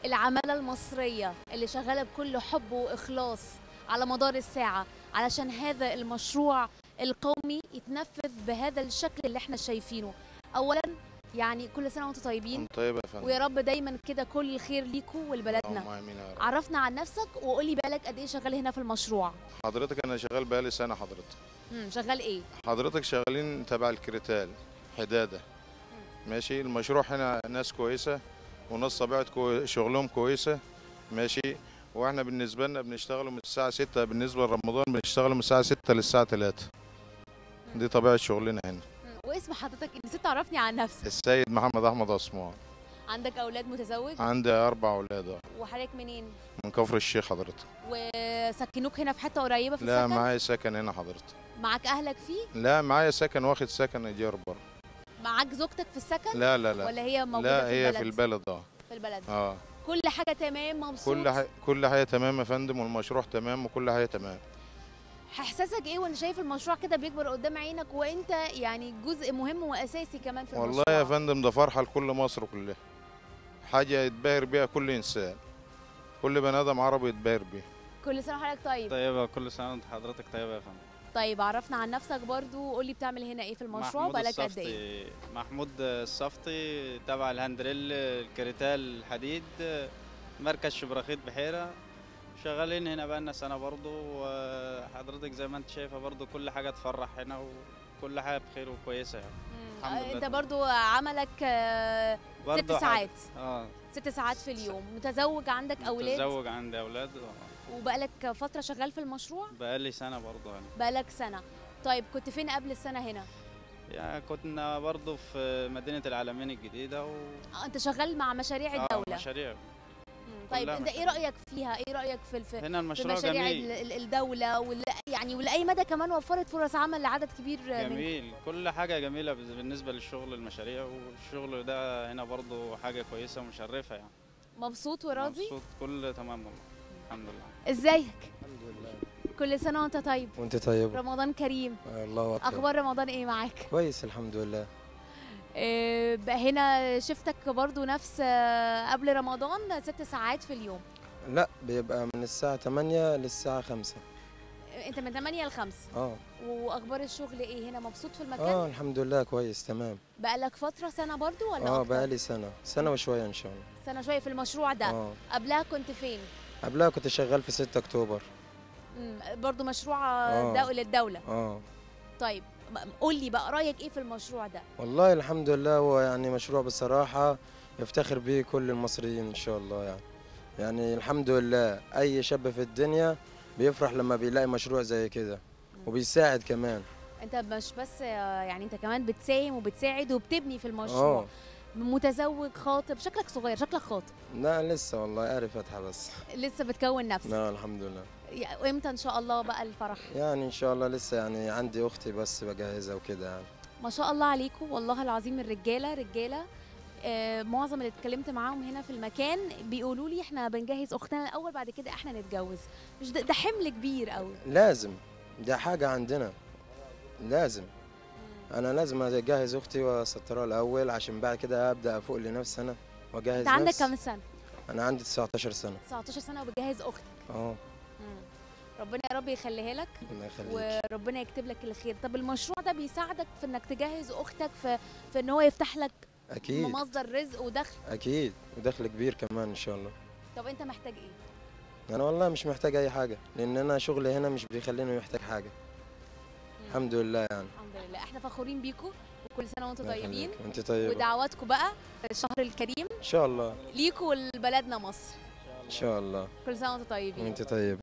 العمالة المصرية اللي شغالة بكل حب وإخلاص على مدار الساعة علشان هذا المشروع القومي يتنفذ بهذا الشكل اللي احنا شايفينه أولا يعني كل سنة وانتم طيبين انت طيب يا فندم ويا رب دايما كده كل الخير ليكوا ولبلدنا اللهم امين يا رب عرفنا عن نفسك وقولي بالك قد ايه شغال هنا في المشروع حضرتك انا شغال بقالي سنه حضرتك مم. شغال ايه حضرتك شغالين تبع الكريتال حداده ماشي المشروع هنا ناس كويسه وناس طبيعه كوي... شغلهم كويسه ماشي واحنا بالنسبه لنا بنشتغلوا من الساعه 6 بالنسبه لرمضان بنشتغلوا من الساعه 6 للساعه 3 دي طبيعه شغلنا هنا مم. واسم حضرتك نسيت تعرفني عن نفسك السيد محمد احمد عثمان عندك اولاد متزوج عندي اربع اولاد وحضرتك منين من كفر الشيخ حضرتك وسكنوك هنا في حته قريبه في لا السكن معايا سكن هنا حضرتك معاك اهلك فيه لا معايا سكن واخد سكن ايجار بره معاك زوجتك في السكن لا لا لا ولا هي موجوده لا في هي البلد في البلد اه في البلد اه كل حاجه تمام مبسوط كل حاجه كل حاجه تمام يا فندم والمشروع تمام وكل حاجه تمام احساسك ايه وانت شايف المشروع كده بيكبر قدام عينك وانت يعني جزء مهم واساسي كمان في والله المشروع يا فندم ده فرحه لكل مصر كلها حاجه يتباهر بيها كل انسان كل بني ادم عربي يتباهر بيها كل سنه وحضرتك طيب طيبة كل سنة وانت حضرتك طيبة يا فندم طيب عرفنا عن نفسك برضو وقولي بتعمل هنا ايه في المشروع محمود بقالك قد ايه الصفتي محمود الصفتي تبع الهندريل الكريتال الحديد مركز شبرخيت بحيرة شغالين هنا بقالنا سنة برضو وحضرتك زي ما انت شايفة برضو كل حاجة تفرح هنا وكل حاجة بخير وكويسة يعني مم. الحمد آه، لله. انت برضو عملك آه، ست برضو حاجة- ساعات اه ست ساعات في اليوم متزوج عندك اولاد متزوج عندي أولاد آه. وبقالك فتره شغال في المشروع بقالي سنة برضو يعني بقالك سنه طيب كنت فين قبل السنه هنا يعني كنا برضو في مدينة العالمين الجديدة و آه، انت شغال مع مشاريع آه، الدوله مشاريع مم. طيب كلها انت ايه مشاريع. رايك فيها ايه رايك في الف... هنا في المشروع مشاريع جميل ال- ال- الدوله ولا يعني ولاي مدى كمان وفرت فرص عمل لعدد كبير من جميل كل حاجة جميلة بز- بالنسبة للشغل المشاريع والشغل ده هنا برضو حاجة كويسة ومشرفة يعني مبسوط وراضي مبسوط كل تمام والله الحمد لله ازيك الحمد لله كل سنه وانت طيب وانت طيب رمضان كريم الله اكبر اخبار رمضان ايه معاك كويس الحمد لله آه، بقى هنا شفتك برضو نفس آه، قبل رمضان ست ساعات في اليوم لا بيبقى من الساعة 8 للساعة 5 آه، انت من 8 ل 5 اه واخبار الشغل ايه هنا مبسوط في المكان اه الحمد لله كويس تمام بقالك فتره سنه برضو ولا اه أكتر؟ بقالي سنة سنة وشوية ان شاء الله سنه شويه في المشروع ده اه قبلها كنت فين قبلها كنت شغال في 6 اكتوبر مم، برضو مشروع آه. دو للدوله اه طيب م- قول لي بقى رايك ايه في المشروع ده والله الحمد لله هو يعني مشروع بصراحة يفتخر به كل المصريين ان شاء الله يعني يعني الحمد لله اي شاب في الدنيا بيفرح لما بيلاقي مشروع زي كده وبيساعد كمان انت مش بس آه، يعني انت كمان بتساهم وبتساعد وبتبني في اه المشروع متزوج خاطب شكلك صغير شكلك خاطب لا لسه والله عارف اتحى بس لسه بتكون نفسك لا الحمد لله يا- وامتى ان شاء الله بقى الفرح يعني ان شاء الله لسه يعني عندي اختي بس بجهزها وكده يعني ما شاء الله عليكم والله العظيم الرجاله رجاله آه معظم اللي اتكلمت معاهم هنا في المكان بيقولوا لي احنا بنجهز اختنا الاول بعد كده احنا نتجوز مش ده, ده حمل كبير قوي لازم ده حاجة عندنا لازم انا لازم اجهز اختي واسترها الاول عشان بعد كده ابدا افوق لنفسي انا واجهز انت عندك نفسي. كام سنه انا عندي 19 سنة 19 سنه وبتجهز اختك اه مم. ربنا يا رب يخليها لك الله يخليك وربنا يكتب لك الخير طب المشروع ده بيساعدك في انك تجهز اختك في في ان هو يفتح لك اكيد مصدر رزق ودخل اكيد ودخل كبير كمان ان شاء الله طب انت محتاج ايه انا والله مش محتاج اي حاجة لان انا شغلي هنا مش بيخليني محتاج حاجة الحمد لله يعني الحمد لله احنا فخورين بيكم وكل سنه وانتم الله طيبين يخليك. وانت طيب ودعواتكم بقى في الشهر الكريم ان شاء الله ليكوا ولبلدنا مصر ان شاء الله كل سنه وانتم طيبين وانت طيب